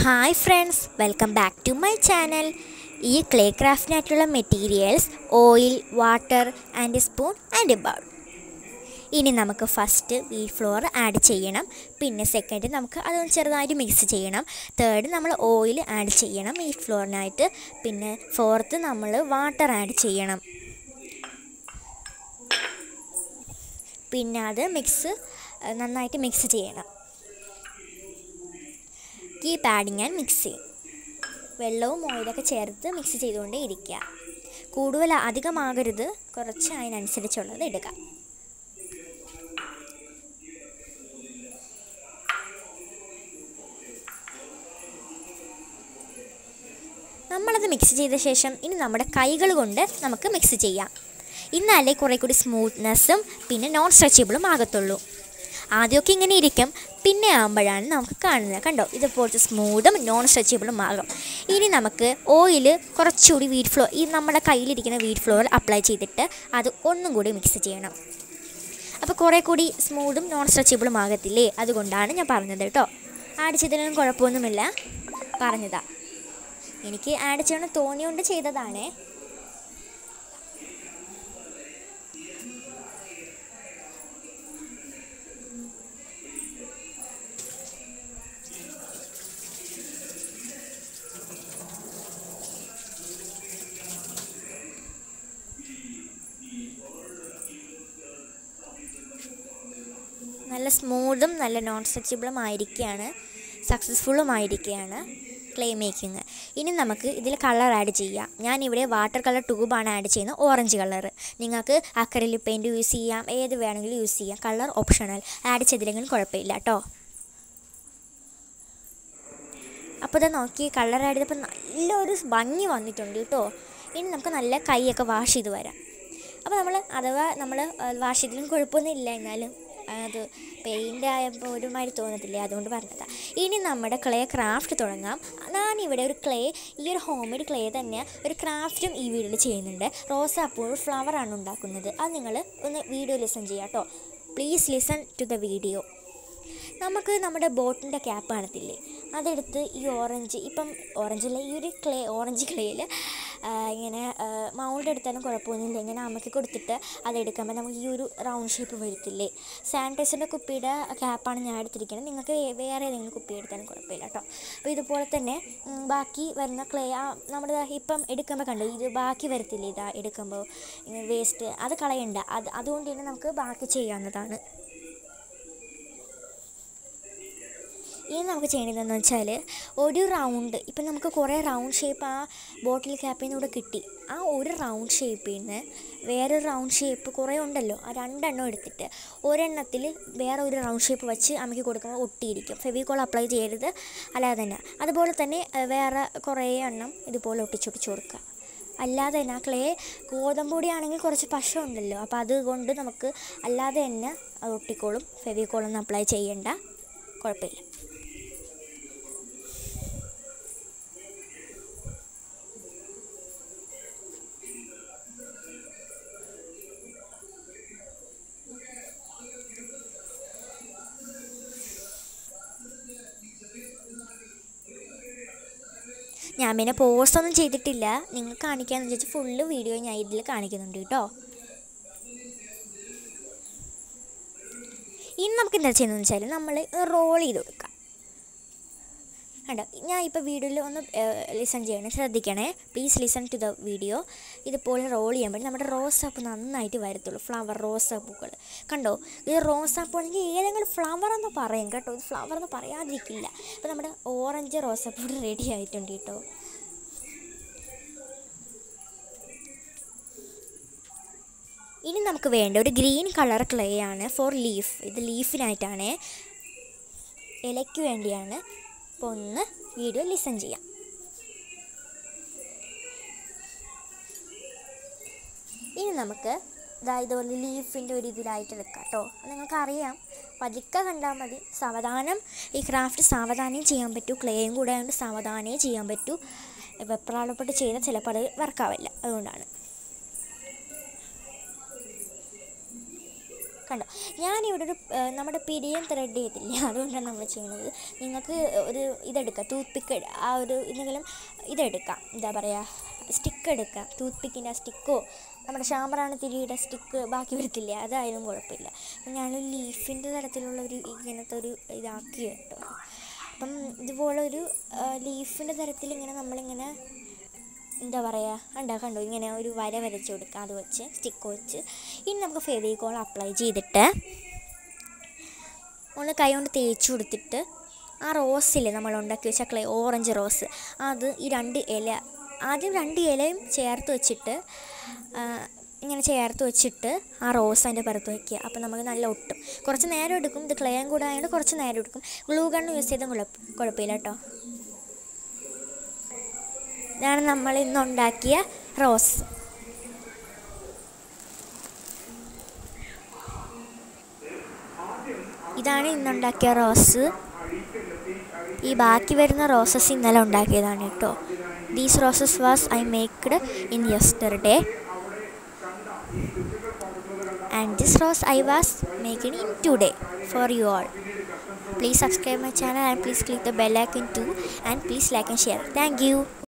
hi friends welcome back to my channel ഈ clay ക്രാഫ്റ്റിനായിട്ടുള്ള materials oil water and spoon and bowl ഇനി നമുക്ക് first wheat floor add ചെയ്യണം പിന്നെ second നമുക്ക് അതൊന്ന് ചെറുതായിട്ട് മിക്സ് ചെയ്യണം തേർഡ് നമ്മൾ ഓയിൽ ആഡ് ചെയ്യണം വീറ്റ് ഫ്ലോറിനായിട്ട് പിന്നെ ഫോർത്ത് നമ്മൾ വാട്ടർ ആഡ് ചെയ്യണം പിന്നെ അത് മിക്സ് നന്നായിട്ട് മിക്സ് ചെയ്യണം കീപ്പ് ആഡിങ് ആൻഡ് മിക്സ് ചെയ്യും വെള്ളവും ഓയിലൊക്കെ ചേർത്ത് മിക്സ് ചെയ്തുകൊണ്ടേ ഇരിക്കുക കൂടുതൽ അധികമാകരുത് കുറച്ച് അതിനനുസരിച്ചുള്ളത് ഇടുക നമ്മളത് മിക്സ് ചെയ്ത ശേഷം ഇനി നമ്മുടെ കൈകൾ കൊണ്ട് നമുക്ക് മിക്സ് ചെയ്യാം ഇന്നാലേ കുറേ കൂടി സ്മൂത്ത്നെസ്സും പിന്നെ നോൺ സ്ട്രെച്ചബിളും ആകത്തുള്ളൂ ആദ്യമൊക്കെ ഇങ്ങനെ ഇരിക്കും പിന്നെ ആകുമ്പോഴാണ് നമുക്ക് കാണുന്നത് കണ്ടോ ഇതുപോലത്തെ സ്മൂത്തും നോൺ സ്ട്രെച്ചബിളും ആകും ഇനി നമുക്ക് ഓയിൽ കുറച്ചുകൂടി വീറ്റ് ഫ്ലോ ഈ നമ്മുടെ കയ്യിലിരിക്കുന്ന വീറ്റ് ഫ്ലോർ അപ്ലൈ ചെയ്തിട്ട് അത് ഒന്നും കൂടി മിക്സ് ചെയ്യണം അപ്പോൾ കുറേ കൂടി സ്മൂത്തും നോൺ സ്ട്രെച്ചബിളും ആകത്തില്ലേ അതുകൊണ്ടാണ് ഞാൻ പറഞ്ഞത് കേട്ടോ ആഡ് ചെയ്തതിനൊന്നും കുഴപ്പമൊന്നുമില്ല പറഞ്ഞതാ എനിക്ക് ആഡ് ചെയ്യണം തോന്നിയോണ്ട് ചെയ്തതാണേ നല്ല സ്മൂത്തും നല്ല നോൺ സ്ട്രെച്ചബിളും ആയിരിക്കുകയാണ് സക്സസ്ഫുള്ളും ആയിരിക്കുകയാണ് ക്ലേ മേക്കിംഗ് ഇനി നമുക്ക് ഇതിൽ കളർ ആഡ് ചെയ്യാം ഞാനിവിടെ വാട്ടർ കളർ ട്യൂബാണ് ആഡ് ചെയ്യുന്നത് ഓറഞ്ച് കളർ നിങ്ങൾക്ക് അക്കറിൽ പെയിൻറ്റ് യൂസ് ചെയ്യാം ഏത് വേണമെങ്കിലും യൂസ് ചെയ്യാം കളർ ഓപ്ഷണൽ ആഡ് ചെയ്തില്ലെങ്കിലും കുഴപ്പമില്ല കേട്ടോ അപ്പോൾ ഇത് നോക്കി കളർ ആഡ് ചെയ്തപ്പോൾ നല്ലൊരു ഭംഗി വന്നിട്ടുണ്ട് കേട്ടോ ഇനി നമുക്ക് നല്ല കൈയൊക്കെ വാഷ് ചെയ്ത് വരാം അപ്പോൾ നമ്മൾ അഥവാ നമ്മൾ വാഷ് ചെയ്തിലും കുഴപ്പമൊന്നും ഇല്ല എന്നാലും അത് പെയിൻ്റ് ആയപ്പോൾ ഒരുമാതിരി തോന്നത്തില്ലേ അതുകൊണ്ട് പറഞ്ഞതാണ് ഇനി നമ്മുടെ ക്ലേ ക്രാഫ്റ്റ് തുടങ്ങാം ഞാനിവിടെ ഒരു ക്ലേ ഈ ഒരു ഹോം മെയ്ഡ് ക്ലേ തന്നെ ഒരു ക്രാഫ്റ്റും ഈ വീഡിയോയിൽ ചെയ്യുന്നുണ്ട് റോസാപ്പൂ ഫ്ലവറാണ് ഉണ്ടാക്കുന്നത് അത് നിങ്ങൾ ഒന്ന് വീഡിയോ ലിസൺ ചെയ്യാം കേട്ടോ please listen to the video നമുക്ക് നമ്മുടെ ബോട്ടിൻ്റെ ക്യാപ്പ് കാണത്തില്ലേ അതെടുത്ത് ഈ ഓറഞ്ച് ഇപ്പം ഓറഞ്ചില്ല ഈ ഒരു ക്ലേ ഓറഞ്ച് ക്ലേയിൽ ഇങ്ങനെ മൗണ്ട് എടുത്താലും കുഴപ്പമൊന്നുമില്ല ഇങ്ങനെ അമ്മയ്ക്ക് കൊടുത്തിട്ട് അതെടുക്കുമ്പോൾ നമുക്ക് ഈ ഒരു റൗണ്ട് ഷേപ്പ് വരത്തില്ലേ സാനിറ്റൈസറിൻ്റെ കുപ്പിയുടെ ക്യാപ്പാണ് ഞാൻ എടുത്തിരിക്കുന്നത് നിങ്ങൾക്ക് വേറെ ഏതെങ്കിലും കുപ്പി എടുത്താലും കുഴപ്പമില്ല കേട്ടോ അപ്പോൾ ഇതുപോലെ തന്നെ ബാക്കി വരുന്ന ക്ലേ ആ നമ്മുടെ ഇപ്പം എടുക്കുമ്പോൾ കണ്ടു ഇത് ബാക്കി വരത്തില്ലേ ഇതാ എടുക്കുമ്പോൾ വേസ്റ്റ് അത് കളയണ്ട അത് അതുകൊണ്ട് തന്നെ നമുക്ക് ബാക്കി ചെയ്യാവുന്നതാണ് ഇനി നമുക്ക് ചെയ്യേണ്ടതെന്ന് വെച്ചാൽ ഒരു റൗണ്ട് ഇപ്പം നമുക്ക് കുറേ റൗണ്ട് ഷേപ്പ് ആ ബോട്ടിൽ ക്യാപ്പിൽ നിന്ന് കൂടെ കിട്ടി ആ ഒരു റൗണ്ട് ഷേപ്പിൽ നിന്ന് വേറൊരു റൗണ്ട് ഷേപ്പ് കുറേ ഉണ്ടല്ലോ ആ രണ്ടെണ്ണം എടുത്തിട്ട് ഒരെണ്ണത്തിൽ വേറെ ഒരു റൗണ്ട് ഷേപ്പ് വെച്ച് അമ്മയ്ക്ക് കൊടുക്കുമ്പോൾ ഒട്ടിയിരിക്കും ഫെവിക്കോൾ അപ്ലൈ ചെയ്യരുത് അല്ലാതെ തന്നെ അതുപോലെ തന്നെ വേറെ കുറേ എണ്ണം ഇതുപോലെ ഒട്ടിച്ചൊട്ടിച്ച് കൊടുക്കുക അല്ലാതെ തന്നെ ആ ക്ലേ ഗോതമ്പൊടി ആണെങ്കിൽ കുറച്ച് പശ ഉണ്ടല്ലോ അപ്പോൾ അതുകൊണ്ട് നമുക്ക് അല്ലാതെ തന്നെ അത് ഒട്ടിക്കോളും ഫെവിക്കോളൊന്നും അപ്ലൈ ചെയ്യണ്ട കുഴപ്പമില്ല ഞാൻ പിന്നെ പോസ്റ്റൊന്നും ചെയ്തിട്ടില്ല നിങ്ങൾ കാണിക്കാമെന്ന് വെച്ചാൽ ഫുള്ള് വീഡിയോ ഞാൻ ഇതിൽ കാണിക്കുന്നുണ്ട് കേട്ടോ ഇനി നമുക്ക് എന്താ ചെയ്യുന്നതെന്ന് വെച്ചാൽ നമ്മൾ റോൾ ചെയ്ത് കൊടുക്കാം കണ്ടോ ഞാൻ ഇപ്പോൾ വീഡിയോയിൽ ഒന്ന് ലിസൺ ചെയ്യണേ ശ്രദ്ധിക്കണേ please listen to the video ഇതുപോലെ റോൾ ചെയ്യുമ്പോൾ നമ്മുടെ റോസാപ്പ് നന്നായിട്ട് വരത്തുള്ളൂ ഫ്ലവർ റോസാപ്പൂക്കൾ കണ്ടോ ഇത് റോസാപ്പൂ ആണെങ്കിൽ ഏതെങ്കിലും ഫ്ലവർ എന്ന് പറയും കേട്ടോ ഇത് ഫ്ലവർ എന്ന് പറയാതിരിക്കില്ല അപ്പോൾ നമ്മുടെ ഓറഞ്ച് റോസാപ്പൂ റെഡി ആയിട്ടുണ്ട് കേട്ടോ ഇനി നമുക്ക് വേണ്ട ഒരു ഗ്രീൻ കളർ ക്ലേ ആണ് ഫോർ ലീഫ് ഇത് ലീഫിനായിട്ടാണ് ഇലയ്ക്ക് വേണ്ടിയാണ് അപ്പോൾ ഒന്ന് വീഡിയോ ലിസൺ ചെയ്യാം ഇനി നമുക്ക് ഇതാ ഇതുപോലെ ലീഫിൻ്റെ ഒരു ഇതിലായിട്ട് വെക്കാം കേട്ടോ നിങ്ങൾക്കറിയാം പതുക്കെ കണ്ടാൽ മതി സാവധാനം ഈ ക്രാഫ്റ്റ് സാവധാനം ചെയ്യാൻ പറ്റൂ ക്ലേയും കൂടെ ആയതുകൊണ്ട് സാവധാനേ ചെയ്യാൻ പറ്റൂ വെപ്രാളപ്പെട്ട് ചെയ്താൽ ചിലപ്പോൾ അത് വർക്കാവില്ല അതുകൊണ്ടാണ് കണ്ടോ ഞാനിവിടെ ഒരു ആ, നമ്മുടെ പിരിയം ത്രെഡ് ചെയ്തില്ല അതുകൊണ്ടാണ് നമ്മൾ ചെയ്യുന്നത് നിങ്ങൾക്ക് ഒരു ഇതെടുക്കാം ടൂത്ത് പിക്ക് ആ ഒരു എന്തെങ്കിലും ഇതെടുക്കാം എന്താ പറയുക സ്റ്റിക്ക് എടുക്കാം ടൂത്ത് പിക്കിൻ്റെ ആ സ്റ്റിക്കോ നമ്മുടെ ശാമ്പറാണ് തിരിയുടെ സ്റ്റിക്ക് ബാക്കി വരത്തില്ലേ അതായാലും കുഴപ്പമില്ല അപ്പം ഞാനൊരു ലീഫിൻ്റെ തരത്തിലുള്ള ഒരു ഇങ്ങനത്തെ ഒരു ഇതാക്കി കേട്ടോ അപ്പം ഇതുപോലെ ഒരു ലീഫിൻ്റെ തരത്തിൽ ഇങ്ങനെ നമ്മളിങ്ങനെ എന്താ പറയുക കണ്ടോ കണ്ടോ ഇങ്ങനെ ഒരു വര വരച്ച് കൊടുക്കുക അത് വെച്ച് സ്റ്റിക്ക് വെച്ച് ഇനി നമുക്ക് ഫെവിക്കോൾ അപ്ലൈ ചെയ്തിട്ട് ഒന്ന് കൈ കൊണ്ട് തേച്ച് കൊടുത്തിട്ട് ആ റോസില്ലേ നമ്മൾ ഉണ്ടാക്കി വെച്ച ക്ലേ ഓറഞ്ച് റോസ് അത് ഈ രണ്ട് ഇല ആദ്യം രണ്ട് ഇലയും ചേർത്ത് വെച്ചിട്ട് ആ, ഇങ്ങനെ ചേർത്ത് വെച്ചിട്ട് ആ റോസ് അതിൻ്റെ പുറത്ത് വയ്ക്കുക അപ്പോൾ നമുക്ക് നല്ല ഒട്ടും കുറച്ച് നേരം എടുക്കും ഇത് ക്ലേയും കൂടെ ആയതുകൊണ്ട് കുറച്ച് നേരം എടുക്കും ഗ്ലൂ ഗണ്ണ് യൂസ് ചെയ്തും കുഴപ്പ കുഴപ്പമില്ല കേട്ടോ ഇതാണ് നമ്മൾ ഇന്ന് ഉണ്ടാക്കിയ റോസ് ഇതാണ് ഇന്നുണ്ടാക്കിയ റോസ് ഈ ബാക്കി വരുന്ന റോസസ് ഇന്നലെ ഉണ്ടാക്കിയതാണ് കേട്ടോ these roses was I maked in yesterday and this rose I was making in today for you all please subscribe my channel and please click the bell icon too and please like and share thank you